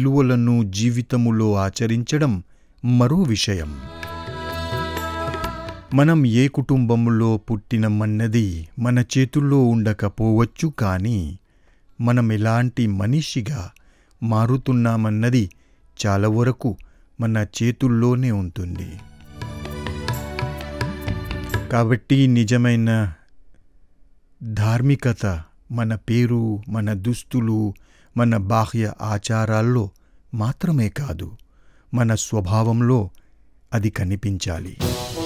విలువలను జీవితములో ఆచరించడం మరో విషయం మనం ఏ కుటుంబంలో పుట్టినమన్నది మన చేతుల్లో ఉండకపోవచ్చు కానీ మనం ఎలాంటి మనిషిగా మారుతున్నామన్నది చాలా వరకు మన చేతుల్లోనే ఉంటుంది కాబట్టి నిజమైన ధార్మికత మన పేరు మన దుస్తులు మన బాహ్య ఆచారాల్లో మాత్రమే కాదు మన స్వభావంలో అది కనిపించాలి